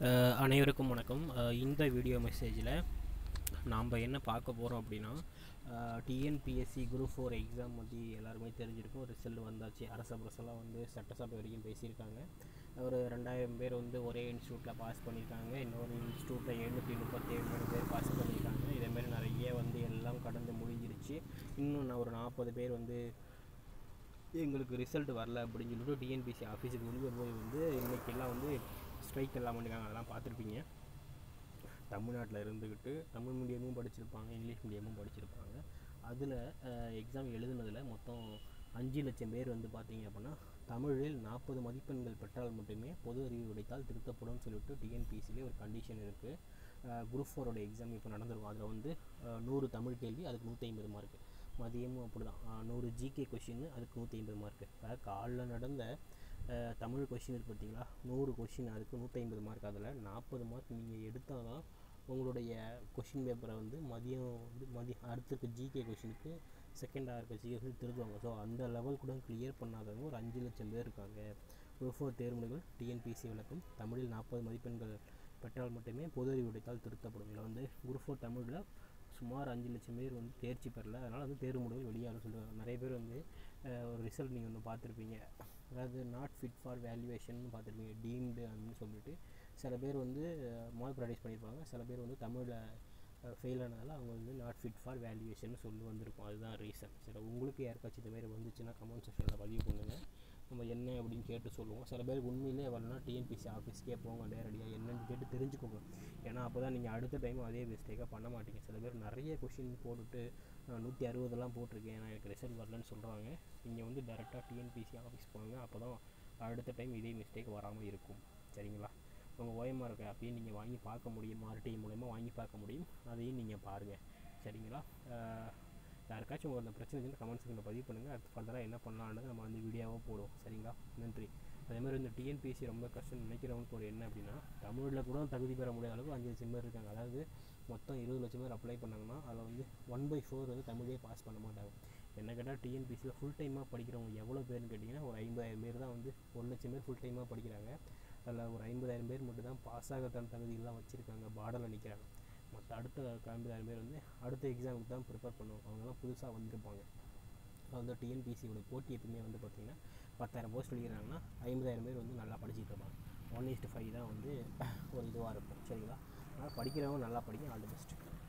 அஹ் அனைவருக்கும் வணக்கம் அஹ் இந்த வீடியோ மெசேஜில் நாம் என்ன பார்க்க போகிறோம் அப்படின்னா டிஎன்பிஎஸ்சி குரூப் ஃபோர் எக்ஸாம் பற்றி எல்லாருமே தெரிஞ்சிருக்கும் ரிசல்ட் வந்தாச்சு அரச புரசெல்லாம் வந்து சட்டசபை வரைக்கும் பேசியிருக்காங்க ஒரு ரெண்டாயிரம் பேர் வந்து ஒரே இன்ஸ்டியூட்டில் பாஸ் பண்ணியிருக்காங்க இன்னொரு இன்ஸ்டியூட்டில் எழுநூற்றி முப்பத்தி ஏழு பேர் பாஸ் பண்ணியிருக்காங்க இதேமாரி நிறைய வந்து எல்லாம் கடந்து முடிஞ்சிருச்சு இன்னும் நான் ஒரு நாற்பது பேர் வந்து எங்களுக்கு ரிசல்ட் வரல அப்படின்னு சொல்லிட்டு டிஎன்பிசி ஆஃபீஸுக்கு வெளியே போய் வந்து இன்னைக்கு எல்லாம் வந்து ஸ்ட்ரைக் எல்லாம் பண்ணிருக்காங்க அதெல்லாம் பார்த்துருப்பீங்க தமிழ்நாட்டில் இருந்துக்கிட்டு தமிழ் மீடியமும் படிச்சிருப்பாங்க இங்கிலீஷ் மீடியமும் படிச்சிருப்பாங்க அதில் எக்ஸாம் எழுதுனதில் மொத்தம் அஞ்சு லட்சம் பேர் வந்து பார்த்தீங்க அப்படின்னா தமிழில் நாற்பது மதிப்பெண்கள் பெற்றால் மட்டுமே பொது அறிவு உடைத்தால் திருத்தப்படும் சொல்லிட்டு டிஎன்பிசிலே ஒரு கண்டிஷன் இருக்குது குரூப் ஃபோரோட எக்ஸாம் இப்போ நடந்திருக்கும் அதில் வந்து அஹ், நூறு தமிழ் கேள்வி அதுக்கு நூற்றி ஐம்பது மார்க்கு மதியமும் அப்படி தான் நூறு ஜிகே கொஷின் அதுக்கு நூற்றி ஐம்பது மார்க்கு அதாவது காலைல நடந்த அஹ், தமிழ் கொஷின் இருக்கு பார்த்தீங்களா நூறு கொஷின் அதுக்கு நூற்றி ஐம்பது மார்க் அதில் நாற்பது மார்க் நீங்கள் எடுத்தால் தான் உங்களுடைய கொஷின் பேப்பரை வந்து மதியம் வந்து மதியம் அடுத்துக்கு ஜிகே கொஷினுக்கு செகண்டாக இருக்க ஜிகே கொஷின் திருத்துவாங்க ஸோ அந்த லெவல் கூட கிளியர் பண்ணாதவங்க ஒரு அஞ்சு லட்சம் பேர் இருக்காங்க குரூப் ஃபோர் தேர்வுகள் டிஎன்பிசி விளக்கம் தமிழில் நாற்பது மதிப்பெண்கள் பெற்றால் மட்டுமே பொது அறிவு உடைத்தால் திருத்தப்படும் இதில் வந்து குரூப் ஃபோர் தமிழில் சுமார் அஞ்சு லட்சம் பேர் வந்து தேர்ச்சி பெறல அதனால் வந்து தேர்வு முடிவுகள் வெளியாகும் சொல்லுவாங்க நிறைய பேர் வந்து அஹ், ஒரு ரிசல்ட் நீங்கள் ஒன்று பார்த்துருப்பீங்க அதாவது நாட் ஃபிட் ஃபார் வேல்யூவேஷன் பார்த்துருப்பீங்க டீம்டு அப்படின்னு சொல்லிட்டு சில பேர் வந்து மார்க் ப்ராக்டிஸ் பண்ணியிருப்பாங்க சில பேர் வந்து தமிழில் ஃபெயில் ஆனதால் அவங்க வந்து நாட் ஃபிட் ஃபார் வேல்யூவேஷன் சொல்லி வந்திருக்கும் அதுதான் ரீசன் சரி உங்களுக்கு யாருக்காச்சும் இந்த மாதிரி வந்துச்சுன்னா கமெண்ட் செக்ஷனில் பதிவு பண்ணுங்கள் நம்ம என்ன அப்படின்னு கேட்டு சொல்லுவோம் சில பேருக்கு உண்மையிலே வரலனா டிஎன்பிசி ஆஃபீஸ்க்கே போங்க நேரடியாக என்னன்னு கேட்டு தெரிஞ்சுக்கோங்க ஏன்னா அப்போ தான் நீங்கள் அடுத்த டைம் அதே மிஸ்டேக்காக பண்ண மாட்டீங்க சில பேர் நிறைய கொஷின் போட்டுட்டு நான் நூற்றி அறுபதெல்லாம் போட்டிருக்கேன் நான் எனக்கு ரிசல்ட் வரலன்னு சொல்கிறாங்க நீங்கள் வந்து டேரெக்டாக டிஎன்பிசி ஆஃபீஸ் போங்க அப்போ தான் அடுத்த டைம் இதே மிஸ்டேக் வராமல் இருக்கும் சரிங்களா உங்கள் ஓஎம்ஆர் இருக்க அப்பயும் நீங்கள் வாங்கி பார்க்க முடியும் ஆர்டிஐ மூலயமா வாங்கி பார்க்க முடியும் அதையும் நீங்கள் பாருங்கள் சரிங்களா அஹ் யாருக்காச்சும் உங்களுக்கு அந்த பிரச்சனை இருந்தால் கமெண்ட் செக்ஷனில் பதிவு பண்ணுங்கள் அடுத்து ஃபர்தராக என்ன பண்ணலான்னு நம்ம வந்து வீடியோவாக போடுவோம் சரிங்களா நன்றி அதே மாதிரி இந்த டிஎன்பிஎஸ்சி ரொம்ப கஷ்டம் நினைக்கிறவங்களுக்கு ஒரு என்ன அப்படின்னா தமிழில் கூட தகுதி பெற முடியாத அளவுக்கு அஞ்சு லட்சம் பேர் இருக்காங்க அதாவது மொத்தம் இருபது லட்சம் பேர் அப்ளை பண்ணாங்கன்னா அதில் வந்து ஒன் பை ஃபோர் வந்து தமிழே பாஸ் பண்ண மாட்டாங்க என்ன கேட்டால் டிஎன்பிசியில் ஃபுல் டைமாக படிக்கிறவங்க எவ்வளோ பேர்னு கேட்டிங்கன்னா ஒரு ஐம்பதாயிரம் பேர் தான் வந்து ஒரு லட்சம் பேர் ஃபுல் டைமாக படிக்கிறாங்க அதில் ஒரு ஐம்பதாயிரம் பேர் மட்டும் தான் பாஸ் ஆகத்தான தகுதியெல்லாம் வச்சுருக்காங்க பார்டரில் நிற்கிறாங்க மற்ற அடுத்த ஐம்பதாயிரம் பேர் வந்து அடுத்த எக்ஸாமுக்கு தான் ப்ரிப்பேர் பண்ணுவோம் அவங்கெல்லாம் புதுசாக வந்திருப்பாங்க வந்து டிஎன்பிசியோட போட்டி எப்பவுமே வந்து பார்த்திங்கன்னா பத்தாயிரம் போஸ்ட் எழுதிக்கிறாங்கன்னா ஐம்பதாயிரம் பேர் வந்து நல்லா படிச்சுட்டு இருப்பாங்க ஒன் இஸ்ட் ஃபைவ் தான் வந்து ஒரு இதுவாக இருக்கும் சரிங்களா அதனால் படிக்கிறவங்க நல்லா படிங்க ஆல் தி பெஸ்ட்